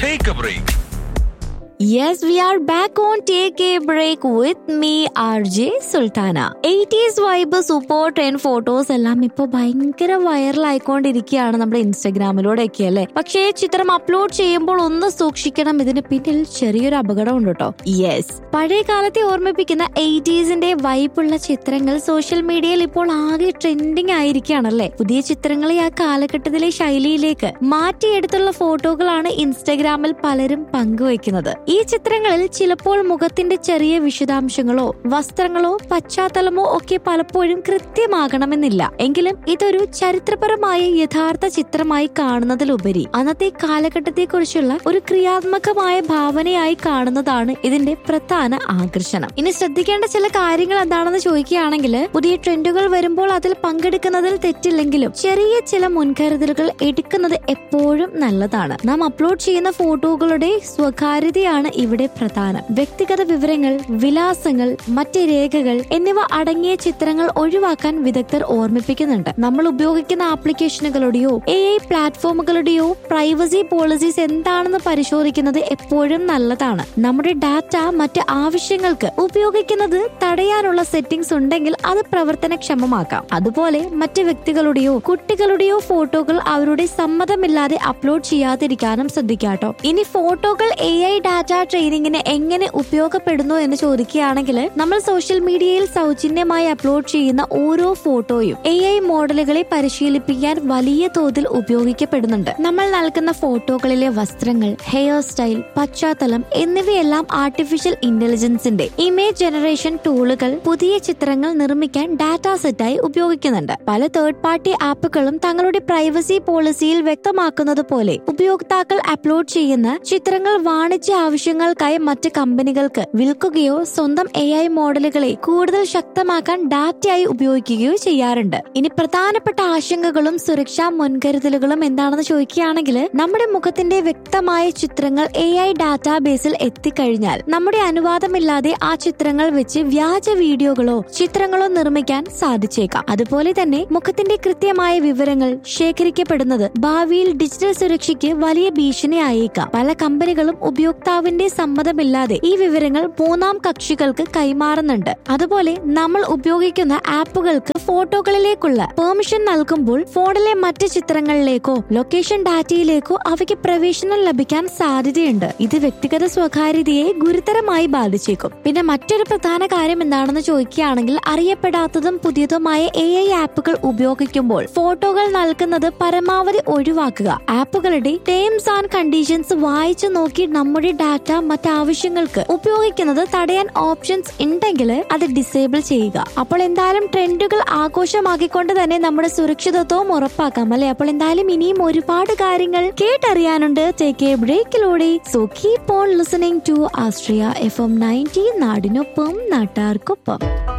Take a break. Yes, we are back on Take a Break with me, RJ Sultana. 80s vibe super ten photos എല്ലാം ഇപ്പൊ ഭയങ്കര viral ആയിക്കൊണ്ടിരിക്കുകയാണ് നമ്മുടെ ഇൻസ്റ്റഗ്രാമിലൂടെയൊക്കെ അല്ലേ പക്ഷേ ചിത്രം അപ്ലോഡ് ചെയ്യുമ്പോൾ ഒന്ന് സൂക്ഷിക്കണം ഇതിന് പിന്നിൽ ചെറിയൊരു അപകടം ഉണ്ട് കേട്ടോ യെസ് പഴയ കാലത്തെ ഓർമ്മിപ്പിക്കുന്ന എയ്റ്റീസിന്റെ വൈബുള്ള ചിത്രങ്ങൾ സോഷ്യൽ മീഡിയയിൽ ഇപ്പോൾ ആകെ ട്രെൻഡിങ് ആയിരിക്കുകയാണല്ലേ പുതിയ ചിത്രങ്ങളെ ആ കാലഘട്ടത്തിലെ ശൈലിയിലേക്ക് മാറ്റിയെടുത്തുള്ള ഫോട്ടോകളാണ് ഇൻസ്റ്റഗ്രാമിൽ പലരും പങ്കുവെക്കുന്നത് ഈ ചിത്രങ്ങളിൽ ചിലപ്പോൾ മുഖത്തിന്റെ ചെറിയ വിശദാംശങ്ങളോ വസ്ത്രങ്ങളോ പശ്ചാത്തലമോ ഒക്കെ പലപ്പോഴും കൃത്യമാകണമെന്നില്ല എങ്കിലും ഇതൊരു ചരിത്രപരമായ യഥാർത്ഥ ചിത്രമായി കാണുന്നതിലുപരി അന്നത്തെ കാലഘട്ടത്തെക്കുറിച്ചുള്ള ഒരു ക്രിയാത്മകമായ ഭാവനയായി കാണുന്നതാണ് ഇതിന്റെ പ്രധാന ആകർഷണം ഇനി ശ്രദ്ധിക്കേണ്ട ചില കാര്യങ്ങൾ എന്താണെന്ന് ചോദിക്കുകയാണെങ്കിൽ പുതിയ ട്രെൻഡുകൾ വരുമ്പോൾ അതിൽ പങ്കെടുക്കുന്നതിൽ തെറ്റില്ലെങ്കിലും ചെറിയ ചില മുൻകരുതലുകൾ എടുക്കുന്നത് എപ്പോഴും നല്ലതാണ് നാം അപ്ലോഡ് ചെയ്യുന്ന ഫോട്ടോകളുടെ സ്വകാര്യതയാണ് ഇവിടെ പ്രധാനം വ്യക്തിഗത വിവരങ്ങൾ വിലാസങ്ങൾ മറ്റ് രേഖകൾ എന്നിവ അടങ്ങിയ ചിത്രങ്ങൾ ഒഴിവാക്കാൻ വിദഗ്ധർ ഓർമ്മിപ്പിക്കുന്നുണ്ട് നമ്മൾ ഉപയോഗിക്കുന്ന ആപ്ലിക്കേഷനുകളുടെയോ എ ഐ പ്ലാറ്റ്ഫോമുകളുടെയോ പ്രൈവസി പോളിസീസ് എന്താണെന്ന് പരിശോധിക്കുന്നത് എപ്പോഴും നല്ലതാണ് നമ്മുടെ ഡാറ്റ മറ്റ് ആവശ്യങ്ങൾക്ക് ഉപയോഗിക്കുന്നത് തടയാനുള്ള സെറ്റിംഗ്സ് ഉണ്ടെങ്കിൽ അത് പ്രവർത്തനക്ഷമമാക്കാം അതുപോലെ മറ്റ് വ്യക്തികളുടെയോ കുട്ടികളുടെയോ ഫോട്ടോകൾ അവരുടെ സമ്മതമില്ലാതെ അപ്ലോഡ് ചെയ്യാതിരിക്കാനും ശ്രദ്ധിക്കാട്ടോ ഇനി ഫോട്ടോകൾ എ ഐ ഡാറ്റ ട്രെയിനിങ്ങിന് എങ്ങനെ ഉപയോഗപ്പെടുന്നു എന്ന് ചോദിക്കുകയാണെങ്കിൽ നമ്മൾ സോഷ്യൽ മീഡിയയിൽ സൗജന്യമായി അപ്ലോഡ് ചെയ്യുന്ന ഓരോ ഫോട്ടോയും എ ഐ മോഡലുകളെ പരിശീലിപ്പിക്കാൻ വലിയ തോതിൽ ഉപയോഗിക്കപ്പെടുന്നുണ്ട് നമ്മൾ നൽകുന്ന ഫോട്ടോകളിലെ വസ്ത്രങ്ങൾ ഹെയർ സ്റ്റൈൽ പശ്ചാത്തലം എന്നിവയെല്ലാം ആർട്ടിഫിഷ്യൽ ഇന്റലിജൻസിന്റെ ഇമേജ് ജനറേഷൻ ടൂളുകൾ പുതിയ ചിത്രങ്ങൾ നിർമ്മിക്കാൻ ഡാറ്റ സെറ്റായി ഉപയോഗിക്കുന്നുണ്ട് പല തേർഡ് പാർട്ടി ആപ്പുകളും തങ്ങളുടെ പ്രൈവസി പോളിസിയിൽ വ്യക്തമാക്കുന്നത് പോലെ ഉപയോക്താക്കൾ അപ്ലോഡ് ചെയ്യുന്ന ചിത്രങ്ങൾ വാണിജ്യ ആവശ്യങ്ങൾക്കായി മറ്റ് കമ്പനികൾക്ക് വിൽക്കുകയോ സ്വന്തം എ ഐ മോഡലുകളെ കൂടുതൽ ശക്തമാക്കാൻ ഡാറ്റയായി ഉപയോഗിക്കുകയോ ചെയ്യാറുണ്ട് ഇനി പ്രധാനപ്പെട്ട ആശങ്കകളും സുരക്ഷാ മുൻകരുതലുകളും എന്താണെന്ന് ചോദിക്കുകയാണെങ്കിൽ നമ്മുടെ മുഖത്തിന്റെ വ്യക്തമായ ചിത്രങ്ങൾ എ ഐ ഡാറ്റാബേസിൽ എത്തിക്കഴിഞ്ഞാൽ നമ്മുടെ അനുവാദമില്ലാതെ ആ ചിത്രങ്ങൾ വെച്ച് വ്യാജ വീഡിയോകളോ ചിത്രങ്ങളോ നിർമ്മിക്കാൻ സാധിച്ചേക്കാം അതുപോലെ തന്നെ മുഖത്തിന്റെ കൃത്യമായ വിവരങ്ങൾ ശേഖരിക്കപ്പെടുന്നത് ഭാവിയിൽ ഡിജിറ്റൽ സുരക്ഷയ്ക്ക് വലിയ ഭീഷണിയായേക്കാം പല കമ്പനികളും ഉപയോക്താവിന്റെ സമ്മതമില്ലാതെ ഈ വിവരങ്ങൾ മൂന്നാം കക്ഷികൾക്ക് കൈമാറുന്നുണ്ട് അതുപോലെ നമ്മൾ ഉപയോഗിക്കുന്ന ആപ്പുകൾക്ക് ഫോട്ടോകളിലേക്കുള്ള പെർമിഷൻ നൽകുമ്പോൾ ഫോണിലെ മറ്റ് ചിത്രങ്ങളിലേക്കോ ലൊക്കേഷൻ ഡാറ്റയിലേക്കോ അവയ്ക്ക് പ്രവേശനം ലഭിക്കാൻ സാധ്യതയുണ്ട് ഇത് വ്യക്തിഗത സ്വകാര്യതയെ ഗുരുതരമായി ബാധിച്ചേക്കും പിന്നെ മറ്റൊരു പ്രധാന കാര്യം എന്താണെന്ന് ചോദിക്കുകയാണെങ്കിൽ അറിയപ്പെടാത്തതും പുതിയതുമായ എ ഐ ആപ്പുകൾ ഉപയോഗിക്കുമ്പോൾ ഫോട്ടോകൾ നൽകുന്നത് പരമാവധി ഒഴിവാക്കുക ആപ്പുകളുടെ ടേംസ് ആൻഡ് കണ്ടീഷൻസ് വായിച്ചു നോക്കി നമ്മുടെ ഡാറ്റ മറ്റാവശ്യങ്ങൾക്ക് ഉപയോഗിക്കുന്നത് തടയാൻ ഓപ്ഷൻസ് ഉണ്ടെങ്കിൽ അത് ഡിസേബിൾ ചെയ്യുക അപ്പോൾ എന്തായാലും ട്രെൻഡുകൾ ആഘോഷമാക്കിക്കൊണ്ട് തന്നെ നമ്മുടെ സുരക്ഷിതത്വവും ഉറപ്പാക്കാം അല്ലെ അപ്പോൾ എന്തായാലും ഇനിയും ഒരുപാട് കാര്യങ്ങൾ കേട്ടറിയാനുണ്ട് ടേക്ക് എ ബ്രേക്കിലൂടെ so keep on listening to Astria F M ninety നാടിനൊപ്പം നാട്ടാർക്കൊപ്പം